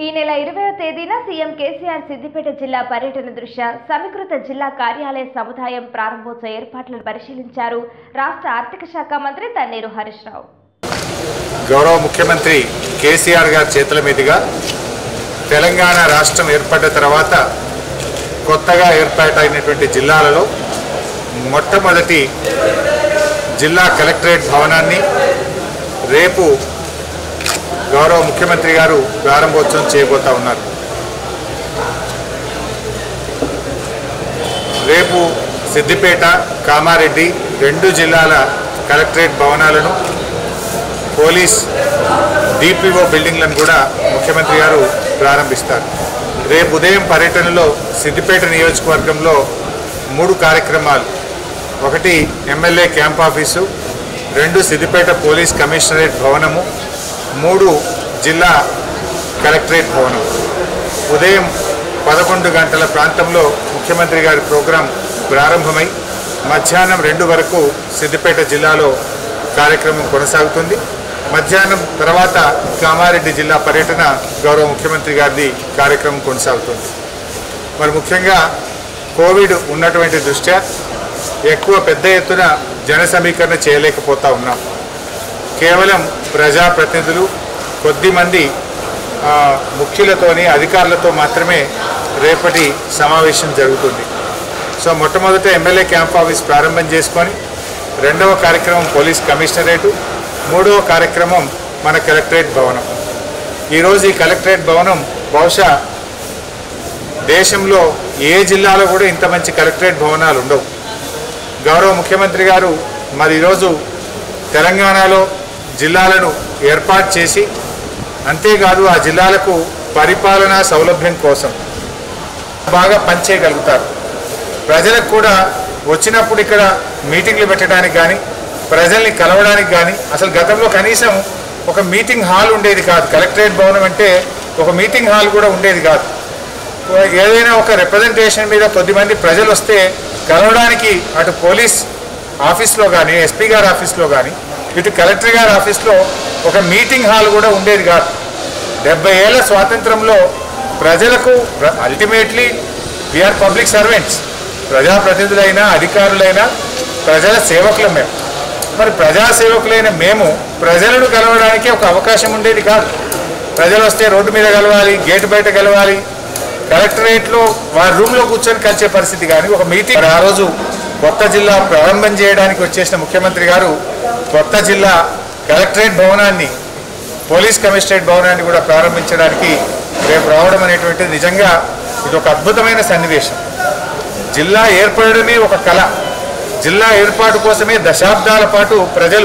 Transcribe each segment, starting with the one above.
నెల ఇరవయో తేదీన సీఎం కేసీఆర్ సిద్దిపేట జిల్లా పర్యటన దృష్ట్యా సమీకృత జిల్లా కార్యాలయ సముదాయం ప్రారంభోత్సవ ఏర్పాట్లను పరిశీలించారు రాష్ట్ర ఆర్థిక శాఖ మంత్రి తన్నీరు హరీష్ రావు గౌరవ ముఖ్యమంత్రి కేసీఆర్ గారి చేతుల మీదుగా తెలంగాణ రాష్ట్రం ఏర్పడ్డ తర్వాత కొత్తగా ఏర్పాటైనటువంటి జిల్లాలలో మొట్టమొదటి జిల్లా కలెక్టరేట్ భవనాన్ని రేపు గౌరవ ముఖ్యమంత్రి గారు ప్రారంభోత్సవం చేయబోతా ఉన్నారు రేపు సిద్దిపేట కామారెడ్డి రెండు జిల్లాల కలెక్టరేట్ భవనాలను పోలీస్ డిపిఓ బిల్డింగ్లను కూడా ముఖ్యమంత్రి గారు ప్రారంభిస్తారు రేపు ఉదయం పర్యటనలో సిద్దిపేట నియోజకవర్గంలో మూడు కార్యక్రమాలు ఒకటి ఎమ్మెల్యే క్యాంప్ ఆఫీసు రెండు సిద్దిపేట పోలీస్ కమిషనరేట్ భవనము మూడు జిల్లా కలెక్టరేట్ భవనం ఉదయం పదకొండు గంటల ప్రాంతంలో ముఖ్యమంత్రి గారి ప్రోగ్రాం ప్రారంభమై మధ్యాహ్నం రెండు వరకు సిద్దిపేట జిల్లాలో కార్యక్రమం కొనసాగుతుంది మధ్యాహ్నం తర్వాత కామారెడ్డి జిల్లా పర్యటన గౌరవ ముఖ్యమంత్రి గారిది కార్యక్రమం కొనసాగుతుంది మరి ముఖ్యంగా కోవిడ్ ఉన్నటువంటి దృష్ట్యా ఎక్కువ పెద్ద ఎత్తున జన సమీకరణ చేయలేకపోతా ఉన్నాం కేవలం ప్రజాప్రతినిధులు కొద్దిమంది ఆ, ముఖ్యులతోని అధికారులతో మాత్రమే రేపటి సమావేశం జరుగుతుంది సో మొట్టమొదట ఎమ్మెల్యే క్యాంప్ ఆఫీస్ ప్రారంభం చేసుకొని రెండవ కార్యక్రమం పోలీస్ కమిషనరేటు మూడవ కార్యక్రమం మన కలెక్టరేట్ భవనం ఈరోజు ఈ కలెక్టరేట్ భవనం బహుశా దేశంలో ఏ జిల్లాలో కూడా ఇంత మంచి కలెక్టరేట్ భవనాలు ఉండవు గౌరవ ముఖ్యమంత్రి గారు మరి ఈరోజు తెలంగాణలో జిల్లాలను ఏర్పాటు చేసి అంతేకాదు ఆ జిల్లాలకు పరిపాలనా సౌలభ్యం కోసం బాగా పనిచేయగలుగుతారు ప్రజలకు కూడా వచ్చినప్పుడు ఇక్కడ మీటింగ్లు పెట్టడానికి కానీ ప్రజల్ని కలవడానికి కానీ అసలు గతంలో కనీసం ఒక మీటింగ్ హాల్ ఉండేది కాదు కలెక్టరేట్ భవనం అంటే ఒక మీటింగ్ హాల్ కూడా ఉండేది కాదు ఏదైనా ఒక రిప్రజెంటేషన్ మీద కొద్దిమంది ప్రజలు వస్తే కలవడానికి అటు పోలీస్ ఆఫీస్లో కానీ ఎస్పీ గారి ఆఫీస్లో కానీ ఇటు కలెక్టర్ గారి ఆఫీస్లో ఒక మీటింగ్ హాల్ కూడా ఉండేది కాదు డెబ్బై ఏళ్ళ స్వాతంత్రంలో ప్రజలకు అల్టిమేట్లీ వీఆర్ పబ్లిక్ సర్వెంట్స్ ప్రజాప్రతినిధులైనా అధికారులైనా ప్రజల సేవకులం మేము మరి ప్రజా సేవకులైన మేము ప్రజలను కలవడానికి ఒక అవకాశం ఉండేది కాదు ప్రజలు వస్తే రోడ్డు మీద కలవాలి గేటు బయట కలవాలి కలెక్టరేట్లో వారి రూమ్లో కూర్చొని కలిసే పరిస్థితి కానీ ఒక మీటింగ్ ఆ రోజు కొత్త జిల్లా ప్రారంభం చేయడానికి వచ్చేసిన ముఖ్యమంత్రి గారు కొత్త జిల్లా కలెక్టరేట్ భవనాన్ని పోలీస్ కమిషనరేట్ భవనాన్ని కూడా ప్రారంభించడానికి రేపు రావడం అనేటువంటిది నిజంగా ఇది ఒక అద్భుతమైన సన్నివేశం జిల్లా ఏర్పడమే ఒక కళ జిల్లా ఏర్పాటు కోసమే దశాబ్దాల పాటు ప్రజలు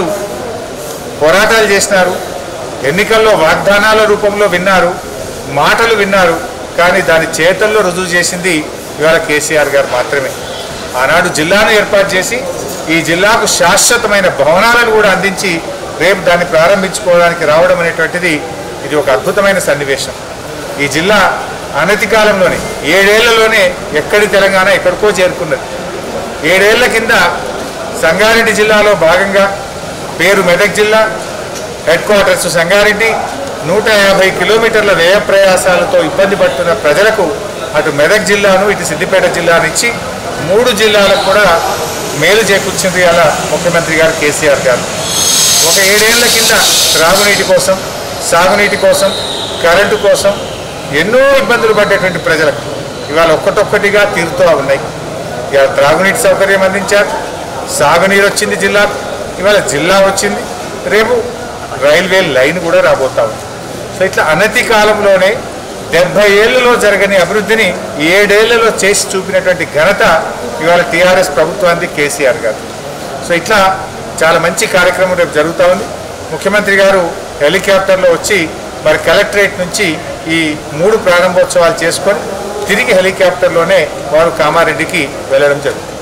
పోరాటాలు చేసినారు ఎన్నికల్లో వాగ్దానాల రూపంలో విన్నారు మాటలు విన్నారు కానీ దాని చేతల్లో రుజువు చేసింది ఇవాళ కేసీఆర్ గారు మాత్రమే ఆనాడు జిల్లాను ఏర్పాటు చేసి ఈ జిల్లాకు శాశ్వతమైన భవనాలను కూడా అందించి రేపు దాన్ని ప్రారంభించుకోవడానికి రావడం అనేటువంటిది ఇది ఒక అద్భుతమైన సన్నివేశం ఈ జిల్లా అనతి కాలంలోనే ఏడేళ్లలోనే ఎక్కడి తెలంగాణ ఎక్కడికో చేరుకున్నది ఏడేళ్ల కింద సంగారెడ్డి జిల్లాలో భాగంగా పేరు మెదక్ జిల్లా హెడ్ క్వార్టర్స్ సంగారెడ్డి నూట యాభై కిలోమీటర్ల వ్యయ ప్రయాసాలతో ఇబ్బంది పడుతున్న ప్రజలకు అటు మెదక్ జిల్లాను ఇటు సిద్దిపేట జిల్లాను ఇచ్చి మూడు జిల్లాలకు కూడా మేలు చేకూర్చింది అలా ముఖ్యమంత్రి గారు కేసీఆర్ గారు ఒక ఏడేళ్ల కింద త్రాగునీటి కోసం సాగునీటి కోసం కరెంటు కోసం ఎన్నో ఇబ్బందులు పడ్డేటువంటి ప్రజలకు ఇవాళ ఒక్కటొక్కటిగా తీరుతూ ఉన్నాయి ఇవాళ త్రాగునీటి సౌకర్యం అందించారు సాగునీరు వచ్చింది జిల్లాకు ఇవాళ జిల్లా వచ్చింది రేపు రైల్వే లైన్ కూడా రాబోతా ఉంది సో ఇట్లా అనతి కాలంలోనే డెబ్బై ఏళ్లలో జరగని అభివృద్ధిని ఏడేళ్లలో చేసి చూపినటువంటి ఘనత ఇవాళ టీఆర్ఎస్ ప్రభుత్వానికి కేసీఆర్ గారు సో ఇట్లా చాలా మంచి కార్యక్రమం రేపు జరుగుతూ ఉంది ముఖ్యమంత్రి గారు హెలికాప్టర్లో వచ్చి మరి కలెక్టరేట్ నుంచి ఈ మూడు ప్రారంభోత్సవాలు చేసుకొని తిరిగి హెలికాప్టర్లోనే వారు కామారెడ్డికి వెళ్ళడం జరుగుతుంది